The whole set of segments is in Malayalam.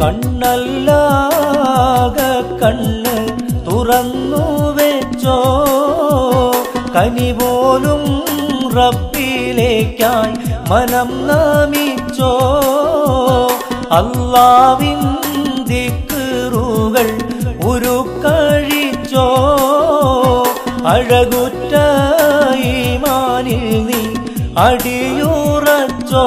കണ്ണല്ലാക കണ്ണ് തുറന്നു വെച്ചോ കനി പോലും റബ്ബിലേക്കായി മനം നമിച്ചോ അല്ലാവിൻ ദിക്കറുകൾ ഉരുക്കഴിച്ചോ അഴകുറ്റ ഈമാനിൽ നീ അടിയുറച്ചോ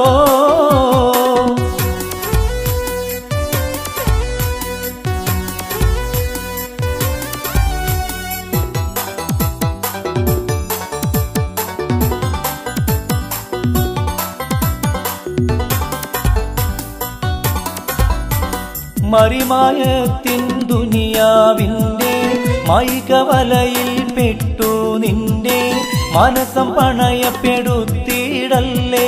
മറിമായത്തിൻ ദുനിയാവിൻ്റെ മൈകവലയിൽ പെട്ടു നിന്റെ മനസ്സം പണയപ്പെടുത്തിയിടല്ലേ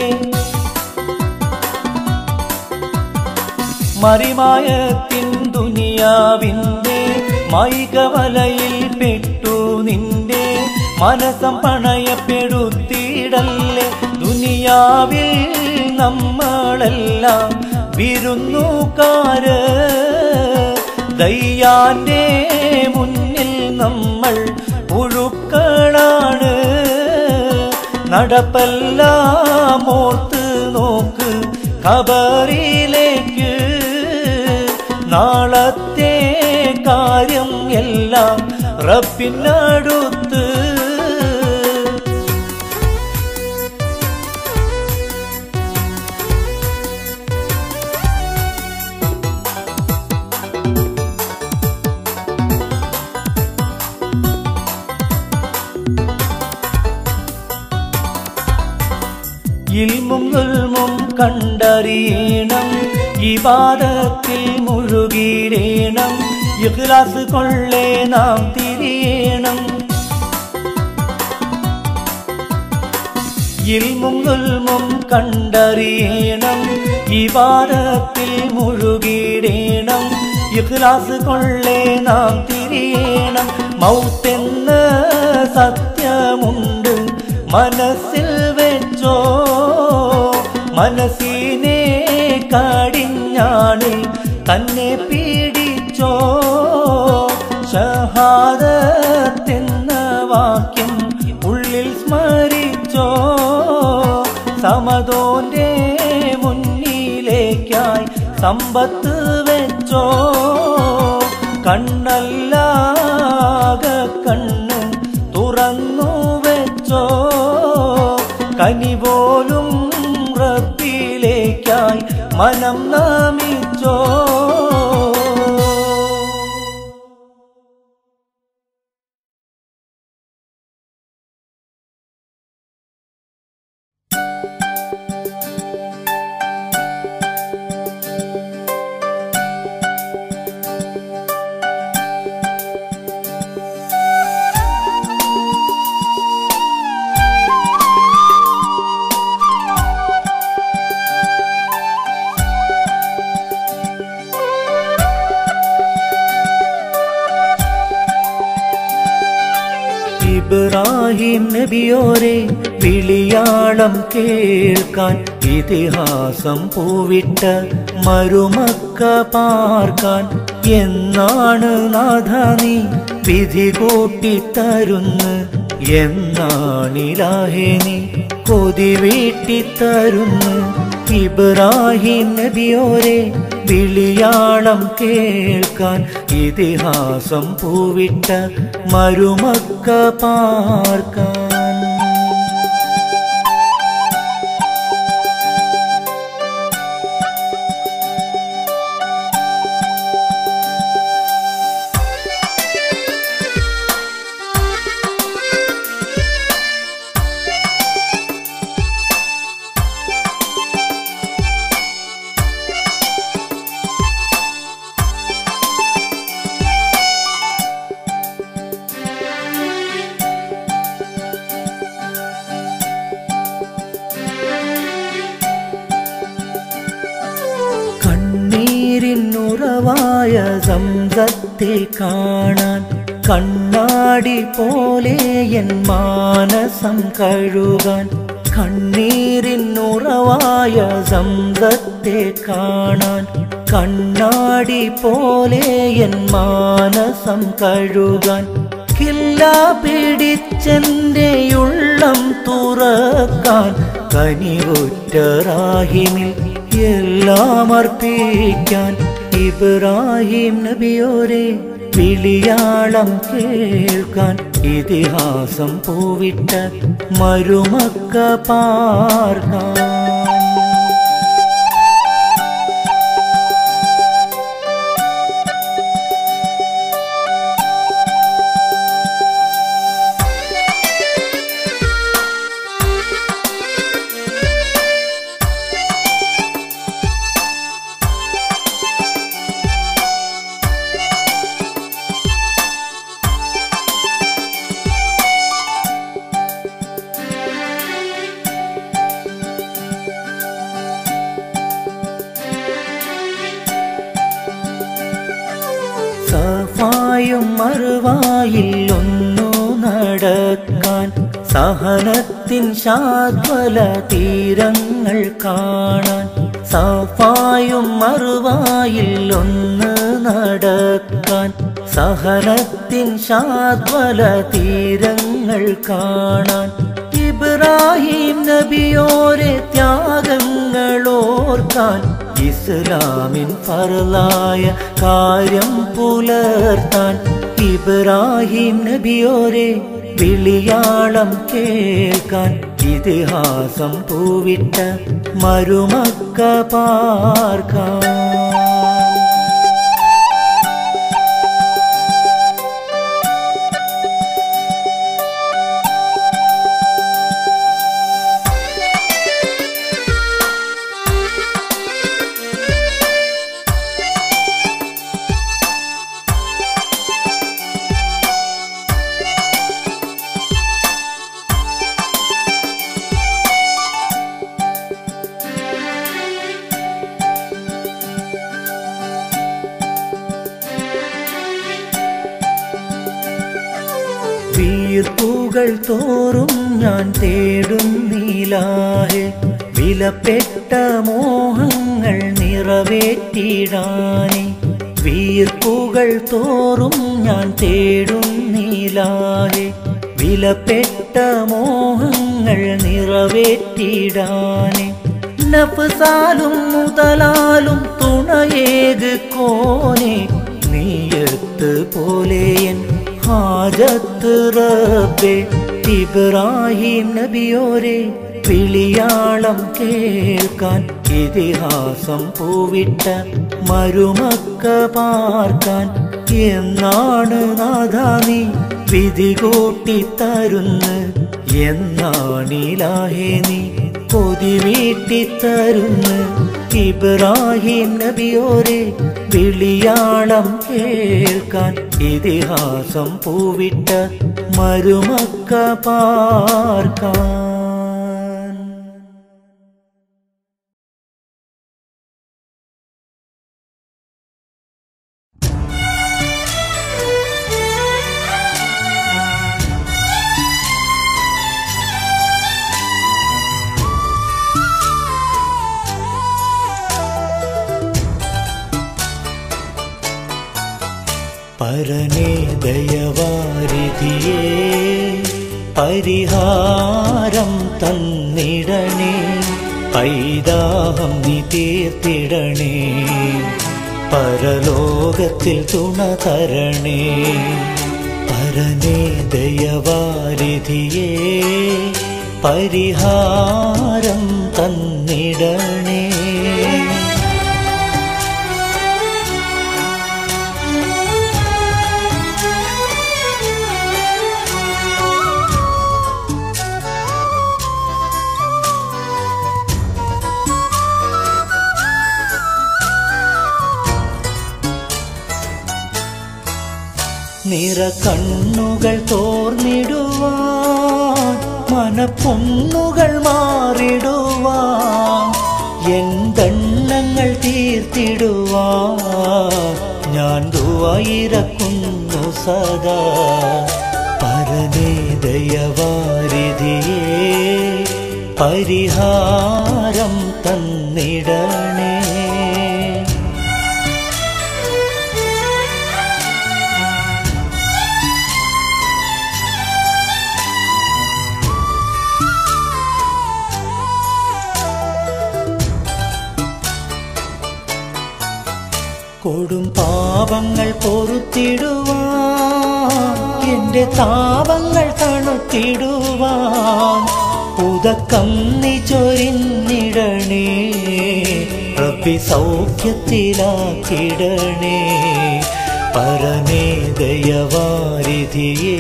മറിമായത്തിൻ ദുനിയാവിൻ്റെ മൈകവലയിൽ പെട്ടു നിന്റെ മനസ്സം പണയപ്പെടുത്തിയിടല്ലേ ദുനിയാവിൽ നമ്മളെല്ലാം വിരുന്നുകാര് ദയ്യാന്റെ മുന്നിൽ നമ്മൾ പുഴുക്കളാണ് നടപ്പെല്ലാം ഓർത്ത് നോക്ക് ഖബറിലേക്ക് നാളത്തെ കാര്യം എല്ലാം റബ്ബിനടുത്ത് ഇൽമും ദുൽമും കണ്ടറിയണം ഇബാദത്തിൽ മുഴുകിടേണം ഇഖ്ലാസ് കൊള്ളേ നാം തിരിയണം ഇൽമും ദുൽമും കണ്ടറിയണം ഇബാദത്തിൽ മുഴുകിടേണം ഇഖ്ലാസ് കൊള്ളേ നാം തിരിയണം മൗത്തെന്ന് സത്യമുണ്ട് മനസ്സിൽ വെച്ചോ മനസ്സിനെ കാടിഞ്ഞാണ് തന്നെ പീഡിച്ചോ ഷഹാദത്തെന്ന വാക്യം ഉള്ളിൽ സ്മരിച്ചോ സമതോന്റെ മുന്നിലേക്കായി സമ്പത്ത് വെച്ചോ കണ്ണല്ലാക കണ്ണ് തുറന്നു വെച്ചോ കനി പോലും റബ്ബിലേക്കായി മനം നമിച്ചോ ഇബ്രാഹിം നബിയോരെ വിളിയാളം കേൾക്കാൻ ഇതിഹാസം പൂവിട്ട മരുമക്ക പാർക്കാൻ എന്നാണ് നാഥ നീ വിധി കൂട്ടിത്തരുന്ന് എന്നാണിലാഹെ നീ കൊതി വീട്ടിത്തരുന്ന് ഇബ്രാഹിം നബിയോരെ വിളിയാളം കേൾക്കാൻ ഇതിഹാസം പൂവിട്ട മരുമക്ക പാർക്കാൻ കണ്ണീരിനുറവായ സംസത്തെ കാണാൻ കണ്ണാടി പോലെ എൻ മാനസം കഴുകാൻ കണ്ണീരിനുറവായ സംസത്തെ കാണാൻ കണ്ണാടി പോലെ എൻ മാനസം കഴുകാൻ കില്ല പിടിച്ചെന്റെ ഉള്ളം തുറക്കാൻ കനിവുറ്ററാഹിമിൽ എല്ലാം അർപ്പിക്കാൻ ഇബ്രാഹിം നബിയോരെ വിളിയാളം കേൾക്കാൻ ഇതിഹാസം പൂവിട്ട മരുമക്ക പാർക്കാൻ സഫായും മറുവായിൽ ഒന്നു നടക്കാൻ സഹനത്തിൻ ശാദ്വല തീരങ്ങൾ കാണാൻ സഫായും മറുവായിൽ ഒന്ന് നടക്കാൻ സഹനത്തിൻ ശാദ്വല തീരങ്ങൾ കാണാൻ ഇബ്രാഹിം നബിയോരെ ത്യാഗങ്ങളോർക്കാൻ ഇസ്ലാമിൻ ഫറലായ കാര്യം പുലർത്താൻ ഇബ്രാഹിം നബിയോരെ വിളിയാളം കേൾക്കാൻ ഇതിഹാസം പൂവിട്ട മരുമക്ക പാർക്കാൻ വീർപ്പുകൾ തോറും ഞാൻ തേടുന്നിലാഹെ വിലപ്പെട്ട മോഹങ്ങൾ നിറവേറ്റിടാനെ വീർപ്പുകൾ തോറും ഞാൻ തേടുന്നിലാഹെ വിലപ്പെട്ട മോഹങ്ങൾ നിറവേറ്റിടാനെ നഫ്സാലും മുതലാലും തുണയേക് കോനെ നീയത്ത് പോലെ എൻ ഹാജത്ത് റബ്ബേ ഇബ്രാഹിം നബിയോരെ വിളിയാളം കേൾക്കാൻ ഇതിഹാസം പൂവിട്ട മരുമക്ക പാർക്കാൻ എന്നാണ് നാഥ നീ വിധി കൂട്ടിത്തരുന്ന് എന്നാണിലാഹേ നീ കൊതി വീട്ടിത്തരുന്ന് ഇബ്രാഹിം നബിയോരെ വിളിയാളം കേൾക്കാൻ ഇതിഹാസം പൂവിട്ട മരുമക്ക പാർക്കാൻ പരനേ ദയവാരിധിയേ പരിഹാരം തന്നിടണേ പൈതാഹം നീ തീർത്തിടണേ പരലോകത്തിൽ തുണ തരണേ പരനേ ദയവാരിധിയേ പരിഹാരം തന്നിടണേ നിറ കണ്ണുകൾ തോർന്നിടുവാൻ മനപ്പൊന്നുകൾ മാറിടുവാൻ എന്തെണ്ണങ്ങൾ തീർത്തിടുവാൻ ഞാൻ ദുവായിരക്കുന്നു സദാ പരനേ ദയവാരിധിയേ പരിഹാരം തന്നിടണേ പൊറുത്തിടുവാൻ എന്റെ താപങ്ങൾ തണുത്തിടുവാൻ ഉദക്കം നീ ചൊരിഞ്ഞിടണേ റബ്ബി സൗഖ്യത്തിലാക്കിടണേ പരമേ ദയവാരിധിയേ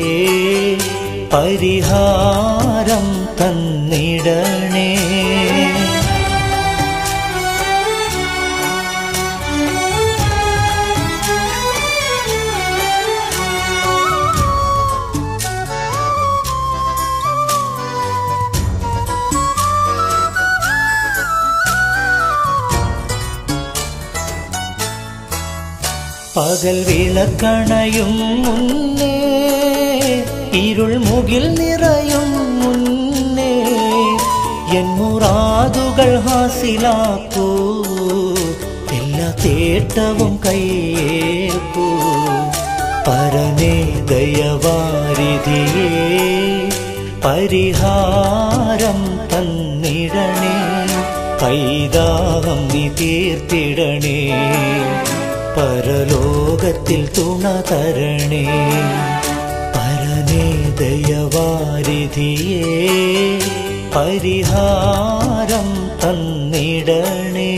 പരിഹാരം തന്നിടണേ പകൽ വിളക്കണയും മുന്നേ ഇരുൾ മുകിൽ നിറയും മുന്നേ എൻ മുറാതുകൾ ഹാസിലാക്കൂ എല്ലാ തേട്ടവും കയ്യേക്കൂ പരനേ ദയവാരിധിയേ പരിഹാരം തന്നിടണേ കൈദാഹം നീ തീർത്തിടണേ പരലോകത്തിൽ തുണ തരണേ പരനേ ദയവാരിധിയേ പരിഹാരം തന്നിടണേ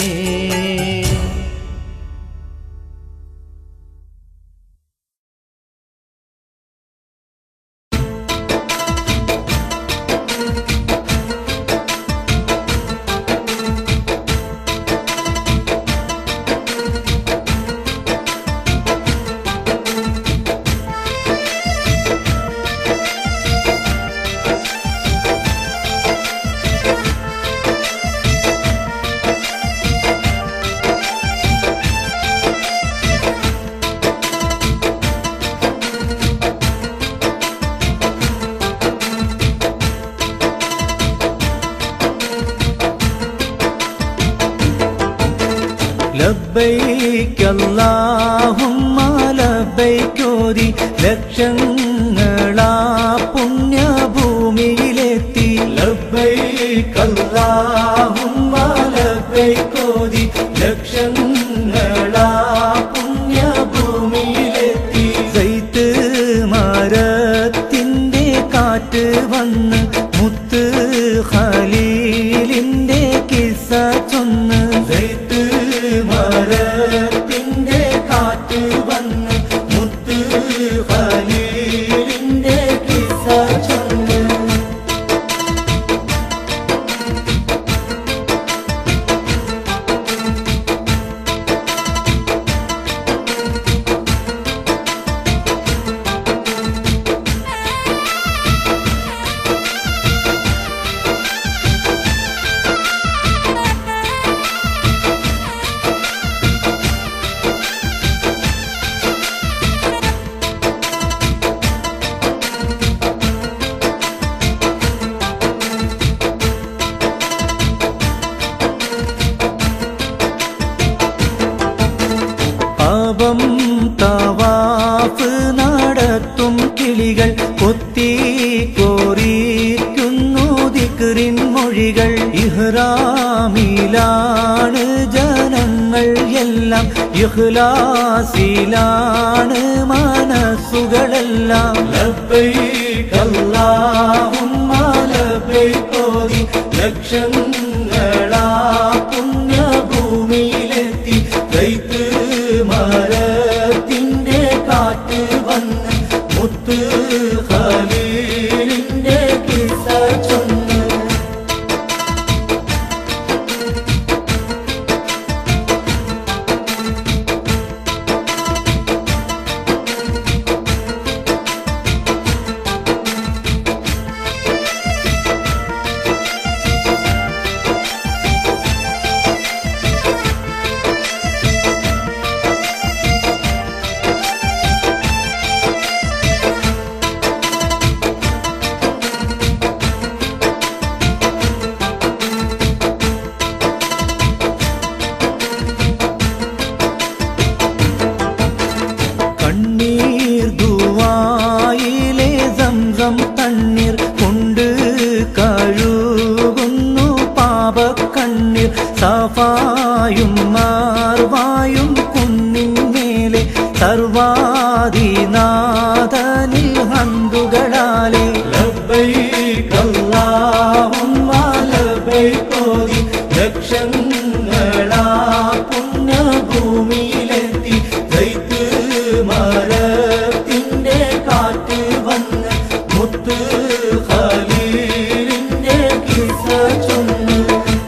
ലബ്ബൈക്ക് അല്ലാഹുമ്മ ലബ്ബൈക്കോതി ലക്ഷങ്ങളാ പുണ്യഭൂമിയിലെത്തി ലബ്ബൈക്ക് അല്ലാഹുമ്മ ലബ്ബൈക്കോതി ലക്ഷങ്ങളാ പുണ്യഭൂമിയിലെത്തി സൈത്ത് മരത്തിന്റെ കാറ്റ് വന്ന് മുത്ത് ഖലീലിന്റെ കിസ്സ ചൊന്ന് സൈത്ത് മരത്തിന്റെ കാറ്റ് വന്ന് മുത്ത് ഖലീലിന്റെ കിസ്സ ചൊന്ന് പാപം തവാഫ് നടത്തും കിളികൾ കൊത്തി കോറിക്കുന്നു ദിക്റിൻ മൊഴികൾ ഇഹ്റാമിലാണ് ജനങ്ങൾ എല്ലാം ഇഖ്ലാസിലാണ് മനസ്സുകളെല്ലാം ലബ്ബൈക അല്ലാഹുമ്മ ലബ്ബൈകോതി ലക്ഷങ്ങളാ പുണ്യഭൂമിയിലെത്തി കൈത്ത് മരത്തിന്റെ കാറ്റ് വന്ന് മുത്ത് ഖലീലിന്റെ കിസ്സ ചൊന്ന് കണ്ണീർ ദുവായിലെ സംസം തണ്ണീർ കൊണ്ട് കഴുകുന്നു പാപക്കണ്ണീർ സഫായും മാർവായും കുന്നിൻ മേലെ സർവാ സർവാദിനാഥനിൽ ഹന്തുകളാലെ ലബ്ബൈക അല്ലാഹുമ്മ ലബ്ബൈക ഓതി ലക്ഷങ്ങളാ പുണ്യഭൂമിയിലെത്തി ദൈത്ത് മരത്തിന്റെ കാറ്റ് വന്ന് മുത്ത് ഖലീലിന്റെ കിസ്സ ചൊന്ന്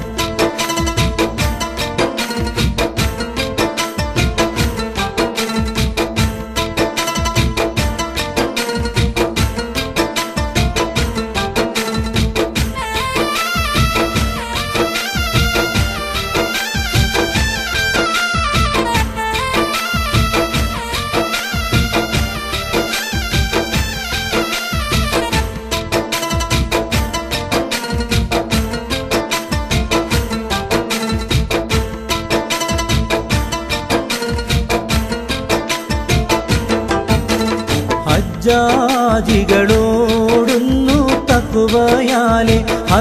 ഹജ്ജാജികളോടുന്നു തക്കുവയാലെ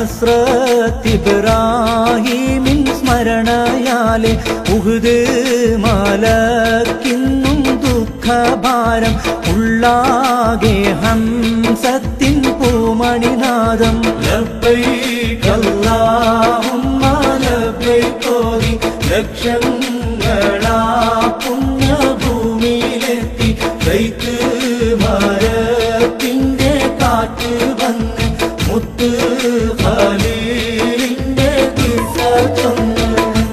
ഹസ്രത്തിബ്രാഹിമിൻ സ്മരണയാലെ ഉഹുദ് മലക്കിന്നും ദുഃഖഭാരം ഉള്ളാകെ ഹംസത്തിൻ പൂമണിനാദം ലബ്ബൈക അല്ലാഹുമ്മ ലബ്ബൈക ഓതി ലക്ഷങ്ങളാ പുണ്യഭൂമിയിലെത്തി ദൈത്ത് മരത്തിന്റെ കാറ്റ് വന്ന് മുത്ത് ഖലീലിന്റെ കിസ്സ ചൊന്ന്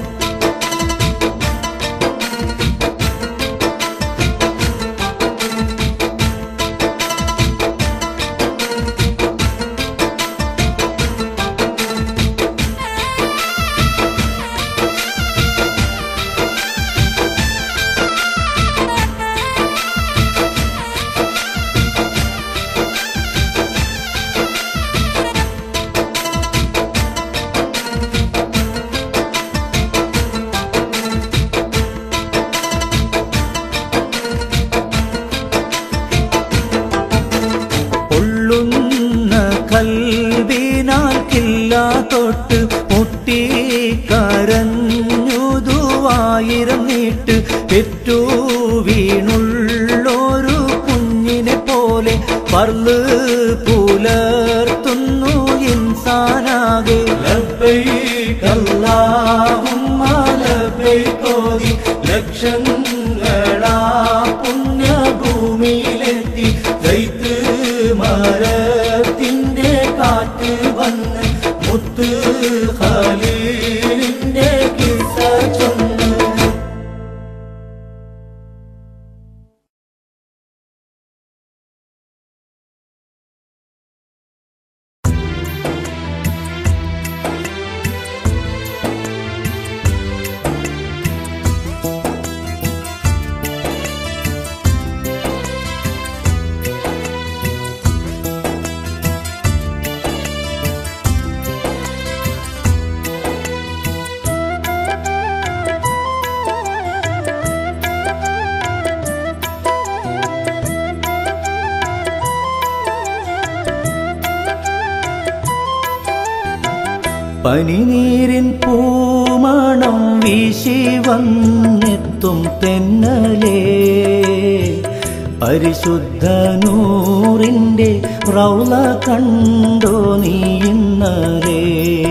പൊള്ളുന്ന കൽവിനാൽ കില്ല തൊട്ട് മുട്ടി കരഞ്ഞുതുവായിരം നീട്ട് പെറ്റു വീണുള്ളൊരു കുഞ്ഞിനെ പോലെ പർല് പുലർത്തുന്നു ഇൻസാനാകെ ലബ്ബൈക അല്ലാഹുമ്മ ലബ്ബൈക ഓതി ലക്ഷങ്ങളാ പുണ്യഭൂമിയിലെത്തി ദൈത്ത് മരത്തിന്റെ കാറ്റ് വന്ന് മുത്ത് ഖലീലിന്റെ കിസ്സ ചൊന്ന് പനിനീരിൻ പൂമണം വീശി വന്നെത്തും തെന്നലേ പരിശുദ്ധ നൂറിൻ്റെ റൗല കണ്ടോ നീ ഇന്നലേ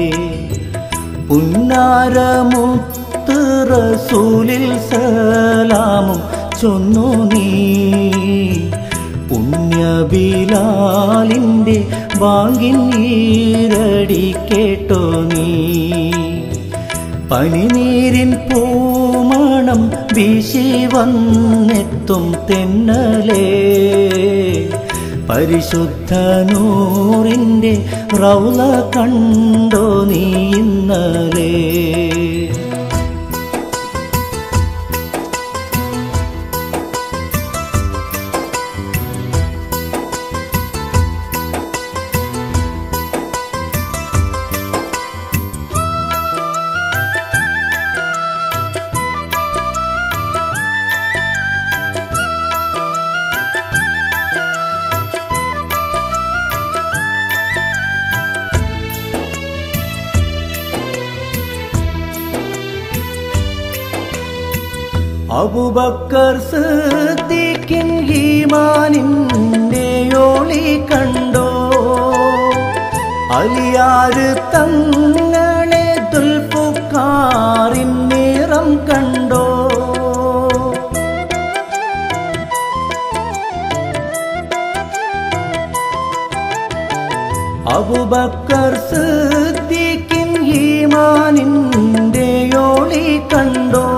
പുന്നാരമുത്ത് റസൂലിൽ സലാമും ചൊന്നു നീ പുണ്യബിലാലിൻ്റെ വാങ്ങിൻ ഈരടി കേട്ടോ നീ പനിനീരിൻ പൂമണം വീശി വന്നെത്തും തെന്നലേ പരിശുദ്ധ നൂറിൻ്റെ റൗല കണ്ടോ നീ ഇന്നലേ അബുബക്കർ സിദ്ദീഖിൻ ഈമാനിന്റെ ഒളി കണ്ടോ അലിയാര് തങ്ങളെ ദുൽഫുക്കാറിൻ നിറം കണ്ടോ അബുബക്കർ സിദ്ദീഖിൻ ഈമാനിന്റെ ഒളി കണ്ടോ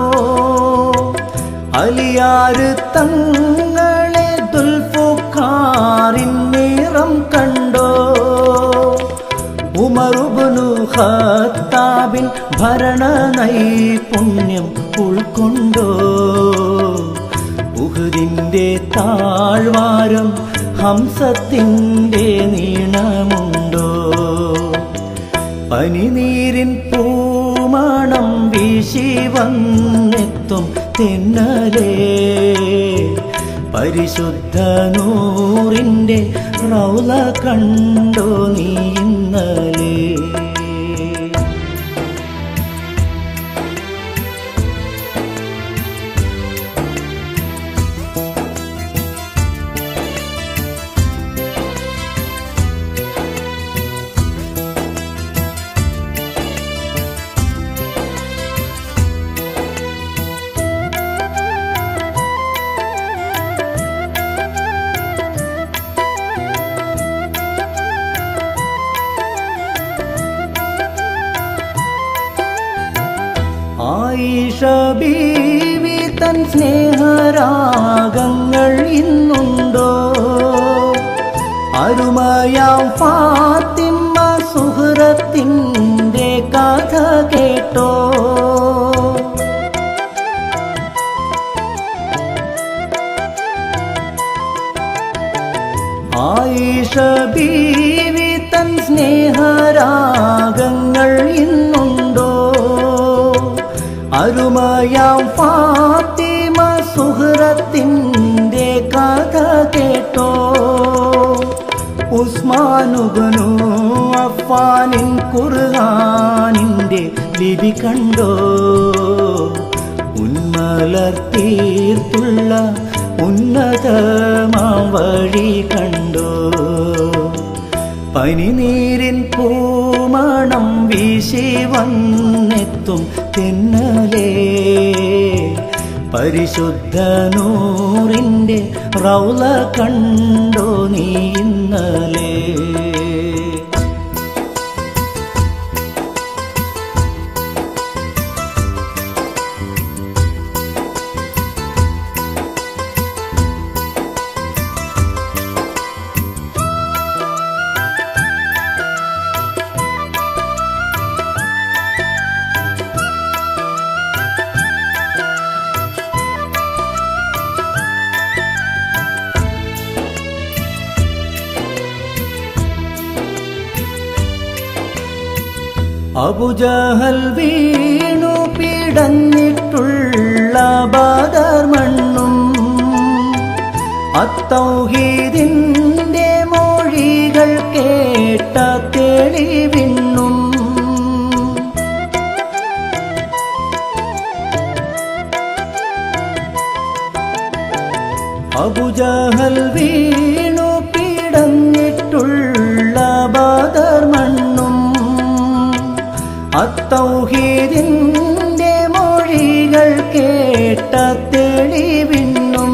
അലിയാര് തങ്ങളെ ദുൽഫുക്കാറിൻ നിറം കണ്ടോ ഉമറുബുനു ഖത്താബിൻ ഭരണ നൈപുണ്യം ഉൾക്കൊണ്ടോ ഉഹുദിന്റെ താഴ്വാരം ഹംസത്തിൻ്റെ നീണമുണ്ടോ പനിനീരിൻ പൂമണം വീശി വന്നെത്തും തെന്നലേ പരിശുദ്ധ നൂറിൻ്റെ റൗല കണ്ടോ നീ ഇന്നലേ ആയിഷ ബീവി തൻ സ്നേഹരാഗങ്ങൾ ഇന്നുണ്ടോ അരുമയാം ഫാത്തിമ സുഹൃത്തിൻ്റെ കഥ കേട്ടോ ആയിഷ ബീവി തൻ സ്നേഹരാഗങ്ങൾ ഇന്നുണ്ടോ അരുമയാം ഫാത്തിമ സുഹൃത്തിൻ്റെ കഥ കേട്ടോ ഉസ്മാനുബനു അഫാനിൻ ഖുർആാനിൻ്റെ ലിപി കണ്ടോ ഉന്മലർത്തീർത്തുള്ള ഉന്നതമാം വഴി കണ്ടോ പനിനീരിൻ പൂമണം വീശി വന്നെത്തും തെന്നലേ പരിശുദ്ധ നൂറിൻ്റെ റൗല കണ്ടോ നീ ഇന്നലേ അബുജഹൽ വീണു പിടഞ്ഞിട്ടുള്ള ബാദർ മണ്ണും അത്തൗഹീദിൻ്റെ മൊഴികൾ കേട്ട തെളിവിണ്ണും അബുജഹൽ വീണു പിടഞ്ഞിട്ടുള്ള ബാദർ മണ്ണും അത്തൗഹീദിൻ്റെ മൊഴികൾ കേട്ട തെളിവിണ്ണും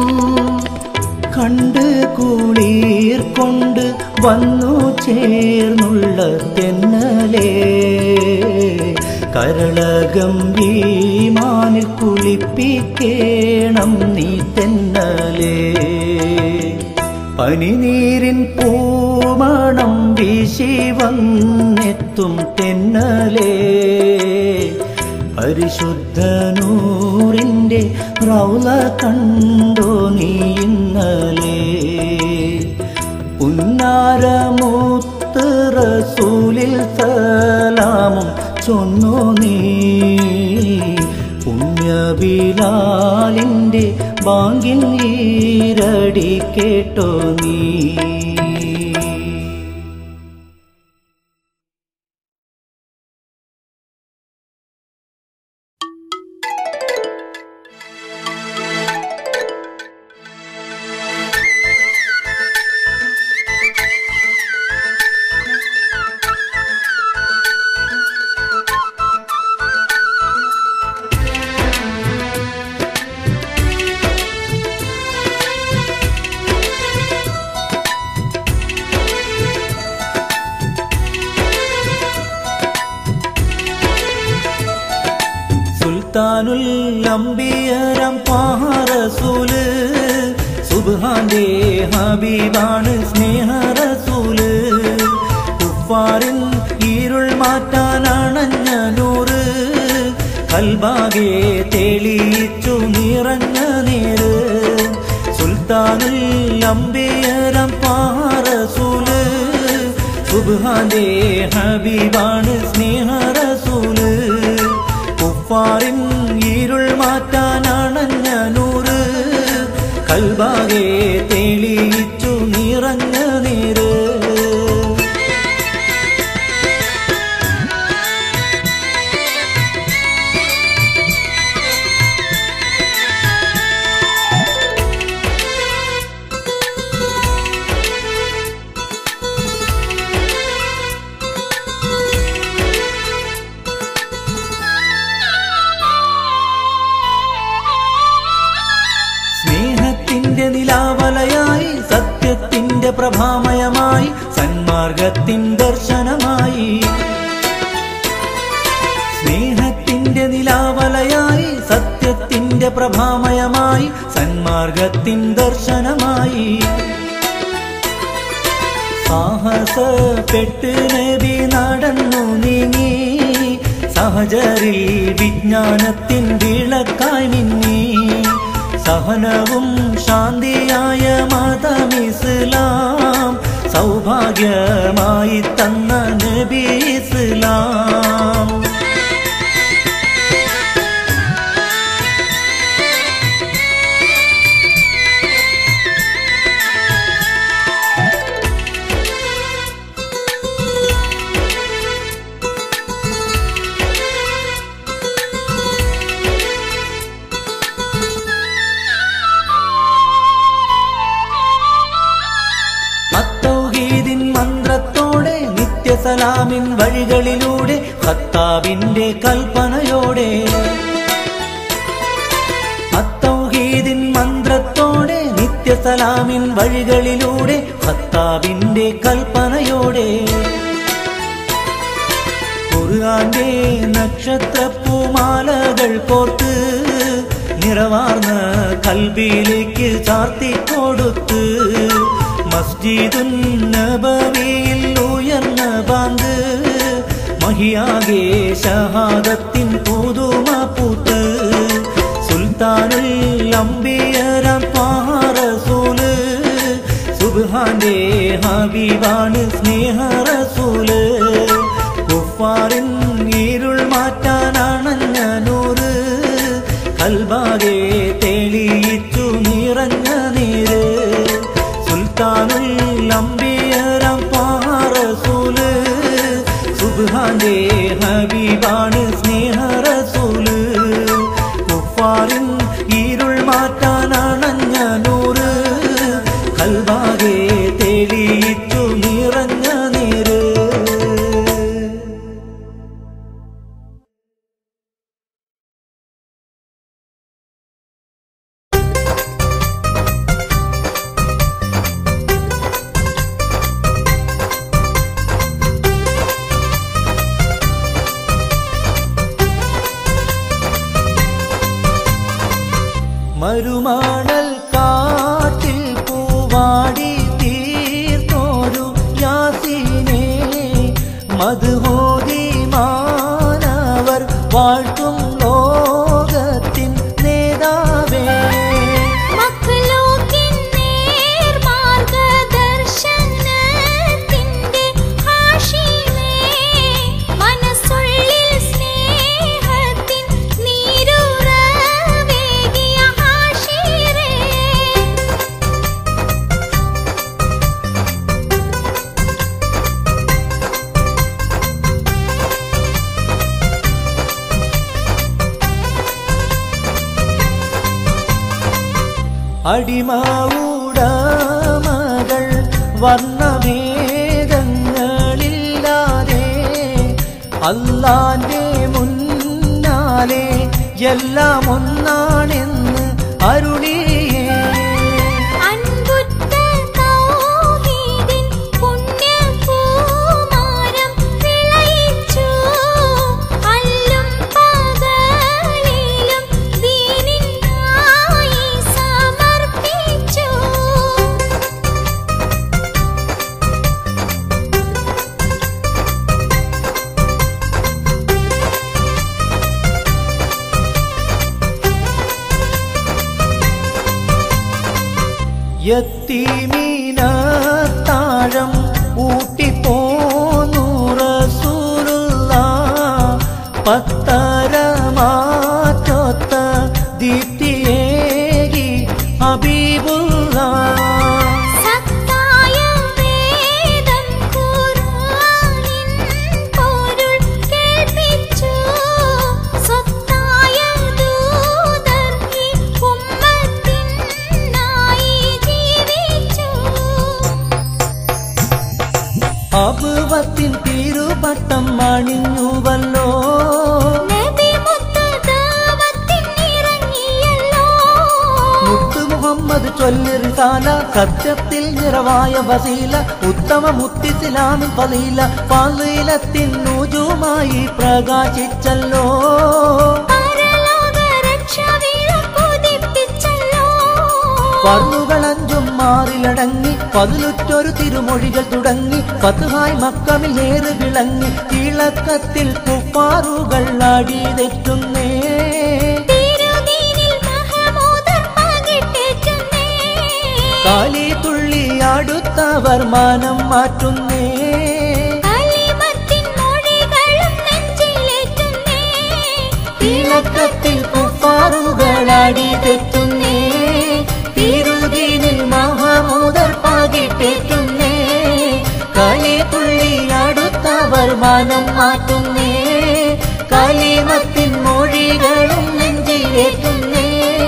കണ്ട് കുളിർ കൊണ്ട് വന്നു ചേർന്നുള്ള തെന്നലേ കരളകം വീമാനിൽ കുളിപ്പിക്കേണം നീ തെന്നലേ പനിനീരിൻ പൂമണം വീശി വന്നെത്തും തെന്നലേ പരിശുദ്ധ നൂറിൻ്റെ റൗല കണ്ടോ നീ ഇന്നലേ ഉന്നാരമൂത്ത് റസൂലിൽ സലാമും ചൊന്നു നീ പുണ്യബിലാലിൻ്റെ ബാങ്കിൻ ഈരടി കേട്ടോ നീ അമ്പിയരം പാറസൂല് സുബ്ഹാന്റെ ഹബീബാണ് സ്നേഹറസൂല് കുഫാറിൻ ഇരുൾ മാറ്റാനണഞ്ഞ നൂറ് കൽബാകെ തെളിയിച്ചു നിറഞ്ഞ നേര് സുൽത്താനുൽ അമ്പിയരം പാറസൂല് സുബ്ഹാന്റെ ഹബീബാണ് സ്നേഹറസൂല് കുഫാറിൻ ഇരുൾ മാറ്റാനണഞ്ഞ നൂറ് കൽബാകെ തെളിയിച്ചു നിറഞ്ഞ നേര് സ്നേഹത്തിന്റെ നിലാവലയായി സത്യത്തിന്റെ പ്രഭാമയമായി സന്മാർഗത്തിൻ ദർശനമായി സ്നേഹത്തിന്റെ നിലാവലയായി സത്യത്തിന്റെ പ്രഭാമയമായി സന്മാർഗത്തിൻ ദർശനമായി സാഹസപ്പെട്ട് നബി നടന്നു നീങ്ങി സഹജരിൽ വിജ്ഞാനത്തിൻ വിളക്കായി മിന്നി സഹനവും ശാന്തിയായ മതമിസ്ലാം സൗഭാഗ്യമായി തന്ന നബി ഇസ്ലാം അത്തൗഹീദിൻ മന്ത്രത്തോടെ നിത്യസലാമിൻ വഴികളിലൂടെ ഖത്താബിന്റെ കൽപ്പനയോടെ അത്തൗഹീദിൻ മന്ത്രത്തോടെ നിത്യസലാമിൻ വഴികളിലൂടെ ഖത്താബിന്റെ കൽപ്പനയോടെ ഖുർആന്റെ നക്ഷത്രപ്പൂമാലകൾ കോർത്ത് നിറവാർന്ന കൽബിയിലേക്ക് ചാർത്തിക്കൊടുത്ത് മസ്ജിദുൻ നബവിയിൽ ഉയർന്ന ബാങ്ക് മഹിയാകെ ഷഹാദത്തിൻ പുതുമ പൂത്ത് സുൽത്താനുൽ അമ്പിയരം പാറസൂല് സുബ്ഹാന്റെ ഹബീബാണ് സ്നേഹറസൂല് കുഫാറിൻ ഇരുൾ മാറ്റാനണഞ്ഞ നൂറ് കൽബാകെ തെളിയിച്ചു നിറഞ്ഞ നീര് സുൽത്താനുൽ അമ്പിയരം പാറസൂല് സുബ്ഹാന്റെ ഹബീബാണ് സ്നേഹറസൂല് കുഫാറിൻ ഇരുൾ മാറ്റാനണഞ്ഞ നൂറ് കൽബാകെ തെളിയിച്ചു നിറഞ്ഞ നീര് മരുമാണൽ കാട്ടിൽ പൂവാടി തീർത്തോരു യാസീനെ മധുഹോതി മാനവർ വാഴ്ത്തും ലോകത്തിൻ നേതാവേ മക്ലൂക്കിൻ നേർമാർഗദർശനത്തിൻ്റെ ഹാഷിമേ മനസ്സുള്ളിൽ സ്നേഹത്തിൻ നീരുറവേകിയ ഹാഷിറേ അടിമാവുടമകൾ വർണ്ണഭേദങ്ങളില്ലാതെ അല്ലാന്റെ മുന്നാലെ എല്ലാം ഒന്നാണെന്ന് അരുളിയേ അൻപുറ്റ തൗഹീദിൻ പുണ്യപൂമാരം വിളയിച്ചു അല്ലും പകലിലും ദീ യത്തീമീനത്താഴം ഊട്ടിപ്പോന്നു റസൂലുള്ള പത്തരമാറ്റൊത്ത ദീപ്തിയേകി ഹബീബുള്ള സത്തായ വേദം ഖുർആനിൻ പൊരുൾ കേൾപ്പിച്ചു സ്വത്തായ ദൂതർ ഈ ഉമ്മത്തിനായി ജീവിച്ചു അപുവത്തിൻ തിരുപട്ടം അണിഞ്ഞുവല്ലോ നബി മുത്തദാവത്തിൻ ഇറങ്ങിയല്ലോ മുത്ത് മുഹമ്മദ് ചൊല്ലിറിസാല സത്യത്തിൽ നിറവായ വസീല ഉത്തമ മുത്തിസിലാമിൻ ഫലീല ഫലീലത്തിൻ നുജുമായി പ്രകാശിച്ചല്ലോ പരലോക രക്ഷവീര കുതിപ്പിച്ചല്ലോ പറന്നുകളഞ്ചും മാറിലടങ്ങി പതിലുറ്റൊരു തിരുമൊഴികൾ തുടങ്ങി പത്തുഹായ് മക്കമിൽ ഏറ് വിളങ്ങി തിളക്കത്തിൽ കുപ്പാറുകൾ അടി തെറ്റുന്നേ തിരുനീരിൽ മഹമൂദർ പകിട്ടേറ്റുന്നേ. കാലി തുള്ളി അടുത്തവർ മാനം മാറ്റുന്നേ കലിമത്തിൻ മൊഴികളും നെഞ്ചിലേറ്റുന്നേ. തിളക്കത്തിൽ കുപ്പാറുകൾ അടി തെറ്റുന്നേ തിരുതീനിൽ മഹമൂദർ പാകിട്ടേറ്റുന്നേ കളി തുള്ളി അടുത്തവർ മാനം മാറ്റുന്നേ കലിമത്തിൻ മൊഴികളും നെഞ്ചിലേറ്റുന്നേ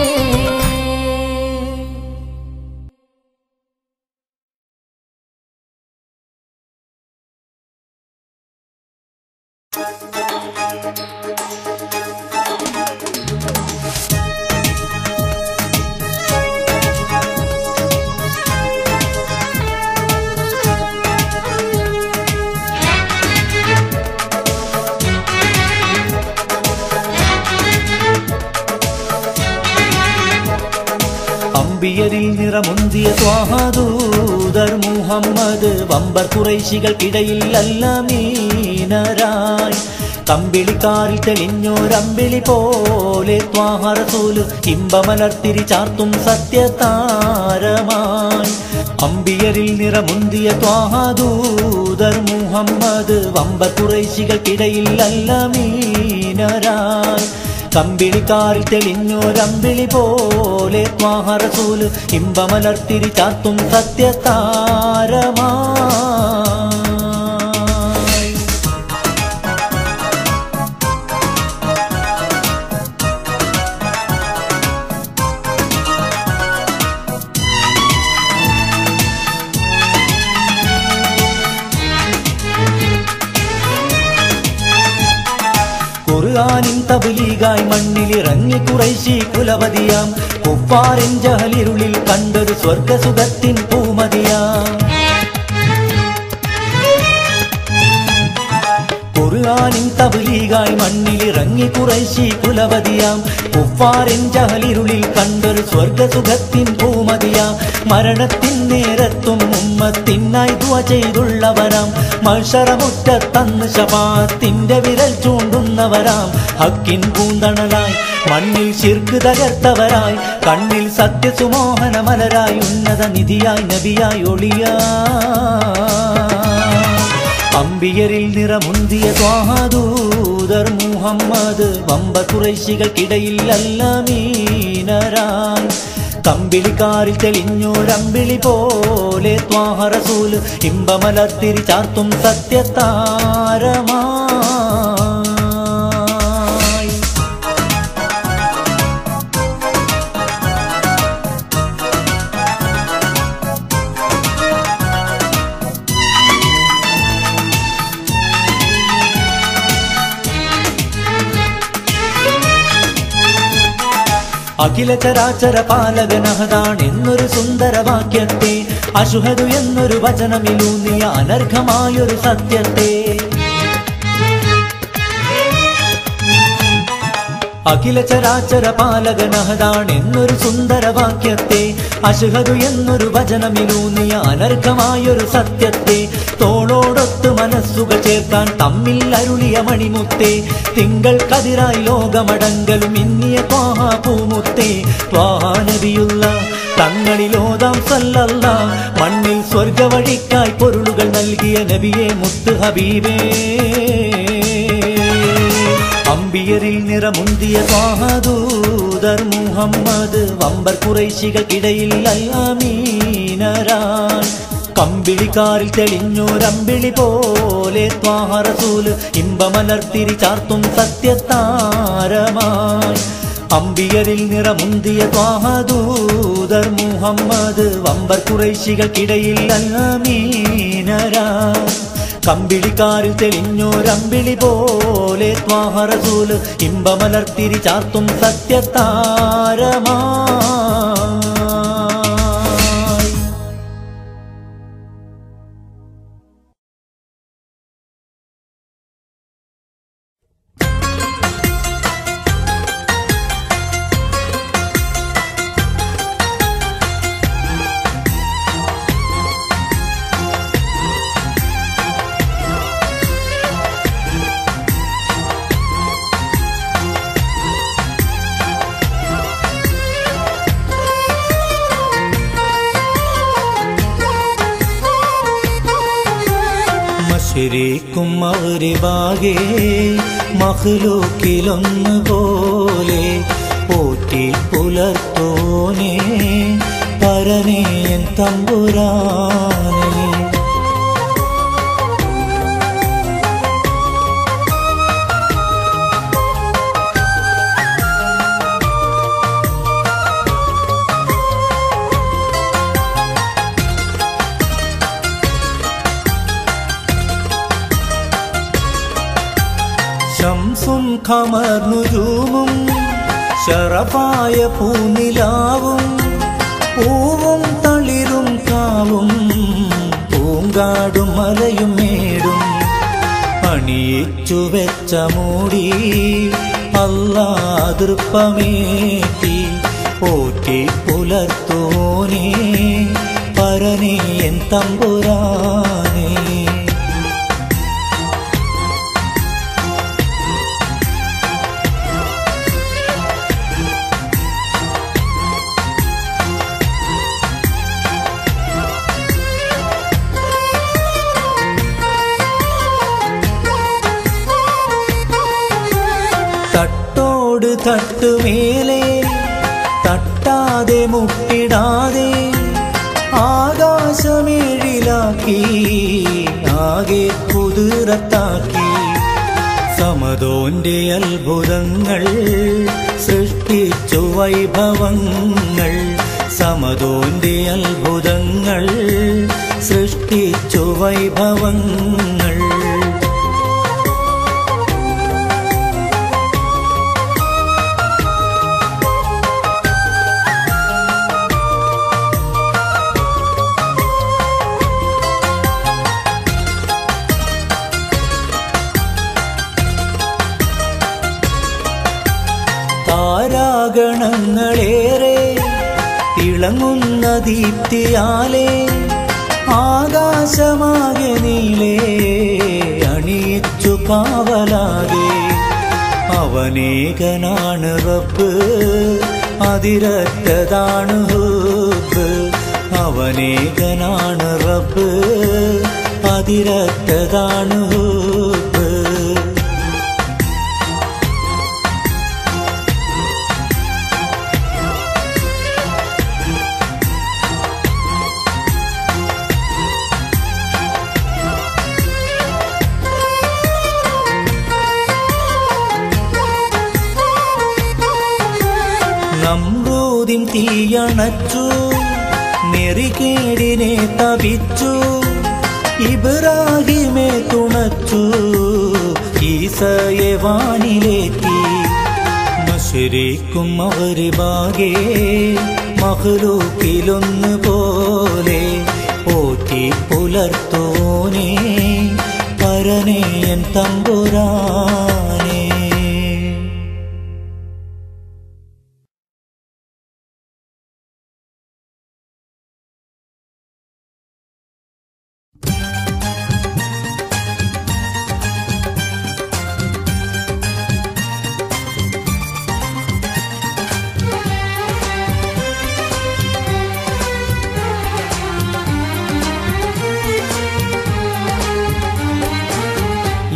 അമ്പിയരിൽ നിറമുന്തിയ സ്വാഹദൂതർ മുഹമ്മദ് വമ്പർ കുറൈശികൾക്കിടയിൽ അല്ല മീനരായി കമ്പിളിക്കാറിൽ തെളിഞ്ഞോരമ്പിളി പോലെ ത്വാഹറസൂല് ഇമ്പമലർത്തിരി ചാർത്തും സത്യതാരമായി അമ്പിയരിൽ നിറമുന്തിയ ത്വാഹദൂതർ മുഹമ്മദ് വമ്പർ കുറൈശികൾക്കിടയിൽ അല്ല മീനരായി കമ്പിളിക്കാറിൽ തെളിഞ്ഞോരമ്പിളി പോലെ ത്വാഹറസൂല് ഇമ്പമലർത്തിരി ചാത്തും സത്യതാരമായി ഖുർആനിൻ തബ്ലീഗായി മണ്ണിലിറങ്ങി കുറൈശി കുലപതിയാം കുപ്പാറിൻ ജഹലിരുളിൽ കണ്ടൊരു സ്വർഗസുഖത്തിൻ പൂമതിയാം ഖുർആനിൻ തബ്ലീഗായി മണ്ണിലിറങ്ങി കുറൈശി കുലപതിയാം കുഫാറിൻ ജഹലിരുളിൽ കണ്ടൊരു സ്വർഗസുഖത്തിൻ പൂമതിയാം മരണത്തിൻ നേരത്തും ഉമ്മത്തിനായി ദുവ ചെയ്തുള്ളവരാം മത്സരമുറ്റത്തന്ന് ശപാത്തിന്റെ വിരൽ ചൂണ്ടുന്നവരാം ഹക്കിൻ പൂന്തണലായി മണ്ണിൽ ശിർക്ക് തകർത്തവരായി കണ്ണിൽ സത്യസുമോഹന മലരായി ഉന്നത നിധിയായി നബിയായി ഒളിയാ അമ്പിയരിൽ നിറമുന്തിയ ത്വാഹദൂതർ മുഹമ്മദ് വമ്പ കുറൈശികൾക്കിടയിൽ അല്ല മീനരാൻ കമ്പിളിക്കാറിൽ തെളിഞ്ഞോരമ്പിളി പോലെ ത്വാഹറസൂല് ഇമ്പമലർത്തിരി ചാർത്തും സത്യതാരമായി അഖില ചരാചര പാലകനഹദാൻ എന്നൊരു സുന്ദര വാക്യത്തെ അശുഹദു എന്നൊരു വചനമിലൂന്നിയ അനർഘമായൊരു സത്യത്തെ അഖില ചരാചര പാലകനഹതാണെന്നൊരു സുന്ദരവാക്യത്തെ അശുഹതു എന്നൊരു വചനമിലൂന്നിയ അനർഘമായൊരു സത്യത്തെ തോളോടൊത്ത് മനസ്സുകൾ ചേർക്കാൻ തമ്മിൽ അരുളിയ മണിമുത്തേ തിങ്കൾ കതിരായി ലോകമടങ്കലും ഇന്നിയ ത്വാഹ പൂമുത്തേ ത്വാഹാനബിയുള്ള തങ്ങളിലോതാം സല്ലല്ല മണ്ണിൽ സ്വർഗവഴിക്കായി പൊരുളുകൾ നൽകിയ നബിയെ മുത്ത് ഹബീബേ അമ്പിയരിൽ നിറമുന്തിയ ത്വാഹദൂതർ മുഹമ്മദ് വമ്പർ കുറൈശികൾക്കിടയിൽ അല്ലാമീനരാൻ കമ്പിളിക്കാറിൽ തെളിഞ്ഞോരമ്പിളി പോലെ ത്വാഹറസൂല് ഇമ്പമലർത്തിരി ചാർത്തും സത്യത്താരമായി അമ്പിയരിൽ നിറമുന്തിയ ത്വാഹദൂതർ മുഹമ്മദ് വമ്പർ കുറൈശികൾക്കിടയിൽ അല്ലാമീനരാ കമ്പിളിക്കാരിൽ തെളിഞ്ഞോരമ്പിളി പോലെ ത്വാഹറസൂല് ഇമ്പമലർത്തിരി ചാർത്തും സത്യത്താരമായി മഷരീക്കും മഗ്രിബാകെ മഹ്ലൂക്കിലൊന്നു പോലെ പോറ്റി പുലർത്തോനെ പരനേയൻ തമ്പുരാനെ ശംസും ഖമർനുജൂമും ശറഫായ പൂനിലാവും പൂവും തളിരും കാവും പൂങ്കാടും മലയും മേടും അണിയിച്ചു വെച്ച മൂടി അല്ലാതൃപ്പമേറ്റി പോറ്റി പുലർത്തോനെ പരനേയൻ തമ്പുരാനേ തട്ടോട് തട്ടുമേലെ തട്ടാതെ മുട്ടിടാതെ ആകാശമേഴിലാക്കി ആകെ കുതിരത്താക്കി സമതോന്റെ അത്ഭുതങ്ങൾ സൃഷ്ടിച്ചു വൈഭവങ്ങൾ സമതോന്റെ അത്ഭുതങ്ങൾ സൃഷ്ടിച്ചു വൈഭവങ്ങൾ താരാഗണങ്ങളേറെ തിളങ്ങുന്ന ദീപ്തിയാലേ ആകാശമാകെ നീലേ അണിയിച്ചു കാവലാകെ അവനേകനാണ് റബ്ബ് അതിരറ്റതാണ് ഹുബ് അവനേകനാണ് റബ്ബ് അതിരറ്റതാണ് ഹുബ് നമ്രൂതിൻ തീയണച്ചു നെറികേടിനെ തപിച്ചു ഇബ്രാഹിമെ തുണച്ചു ഈസയെ വാനിലേറ്റി മഷരിക്കും മകരിബാകെ മഹ്ലൂക്കിലൊന്നു പോലെ പോറ്റി പുലർത്തോനെ പരനേയൻ തമ്പുരാനേ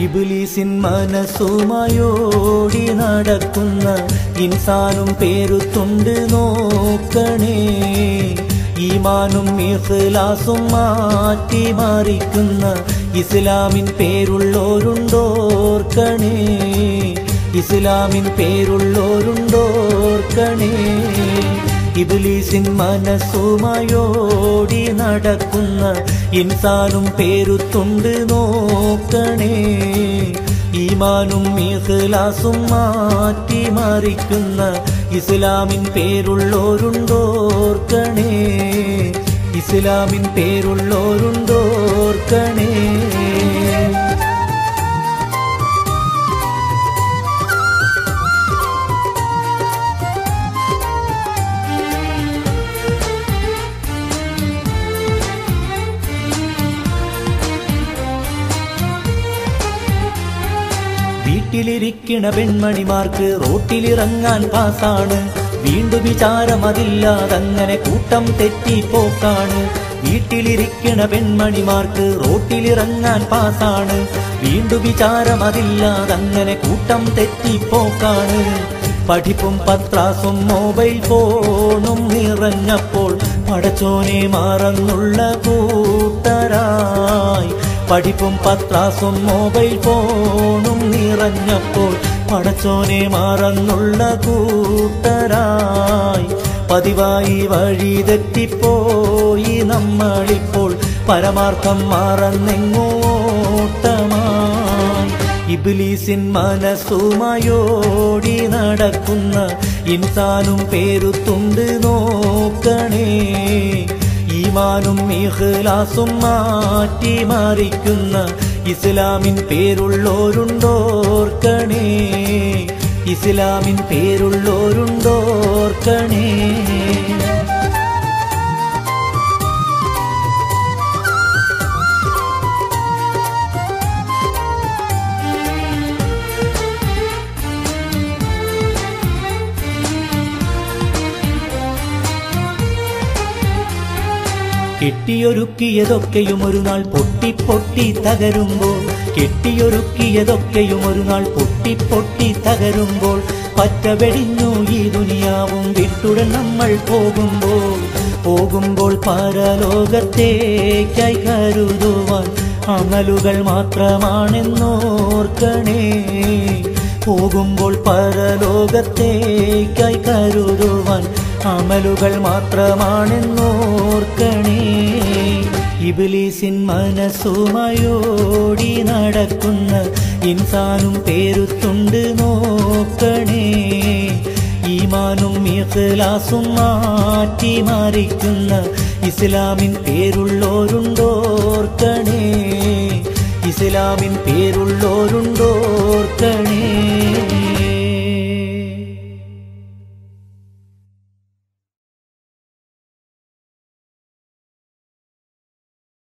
ഇബിലീസിൻ മനസ്സുമായോടി നടക്കുന്ന ഇൻസാനും പേരുത്തുണ്ട് നോക്കണേ ഈമാനും ഇഖ്ലാസും മാറ്റി മറിക്കുന്ന ഇസ്ലാമിൻ പേരുള്ളോരുണ്ടോർക്കണേ ഇസ്ലാമിൻ പേരുള്ളോരുണ്ടോർക്കണേ ഇബിലീസിൻ മനസ്സുമായോടി നടക്കുന്ന ഇൻസാനും പേരുത്തുണ്ട് നോക്കണേ ഈമാനും ഇഖ്ലാസും മാറ്റി മറിക്കുന്ന ഇസ്ലാമിൻ പേരുള്ളോരുണ്ടോർക്കണേ ഇസ്ലാമിൻ പേരുള്ളോരുണ്ടോർക്കണേ വീട്ടിലിരിക്കണ പെൺമണിമാർക്ക് റോട്ടിലിറങ്ങാൻ പാസാണ് വീണ്ടും വിചാരം അതില്ലാതങ്ങനെ കൂട്ടം തെറ്റിപ്പോക്കാണ് വീട്ടിലിരിക്കണ പെൺമണിമാർക്ക് റോട്ടിലിറങ്ങാൻ പാസാണ് വീണ്ടും വിചാരം അതില്ലാതങ്ങനെ കൂട്ടം തെറ്റിപ്പോക്കാണ് പഠിപ്പും പത്രാസും മൊബൈൽ ഫോണും നിറഞ്ഞപ്പോൾ പടച്ചോനെ മറന്നുള്ള കൂട്ടരായി പഠിപ്പും പത്രാസും മൊബൈൽ ഫോണും നിറഞ്ഞപ്പോൾ പടച്ചോനെ മറന്നുള്ള കൂട്ടരായി പതിവായി വഴി തെറ്റിപ്പോയി നമ്മളിപ്പോൾ പരമാർത്ഥം മറന്നെങ്ങോട്ടമായി ഇബിലീസിൻ മനസ്സുമായോടി നടക്കുന്ന ഇൻസാനും പേരുത്തുണ്ട് നോക്കണേ ഈമാനും ഇഖ്ലാസും മാറ്റി മറിക്കുന്ന ഇസ്ലാമിൻ പേരുള്ളോരുണ്ടോർക്കണേ ഇസ്ലാമിൻ പേരുള്ളോരുണ്ടോർക്കണേ കെട്ടിയൊരുക്കിയതൊക്കെയും ഒരു നാൾ പൊട്ടി പൊട്ടി തകരുമ്പോൾ കെട്ടിയൊരുക്കിയതൊക്കെയും ഒരു നാൾ പൊട്ടി പൊട്ടി തകരുമ്പോൾ പറ്റ വെടിഞ്ഞു ഈ ദുനിയാവും വിട്ടുടൻ നമ്മൾ പോകുമ്പോൾ പോകുമ്പോൾ പരലോകത്തേക്കായി കരുതുവാൻ അമലുകൾ മാത്രമാണെന്നോർക്കണേ പോകുമ്പോൾ പരലോകത്തേക്കായി കരുതുവാൻ അമലുകൾ മാത്രമാണെന്നോർക്കണേ ഇബിലീസിൻ മനസ്സുമായോടി നടക്കുന്ന ഇൻസാനും പേരുത്തുണ്ട് നോക്കണേ ഈമാനും ഇഖ്ലാസും മാറ്റി മറിക്കുന്ന ഇസ്ലാമിൻ പേരുള്ളോരുണ്ടോർക്കണേ ഇസ്ലാമിൻ പേരുള്ളോരുണ്ടോർക്കണേ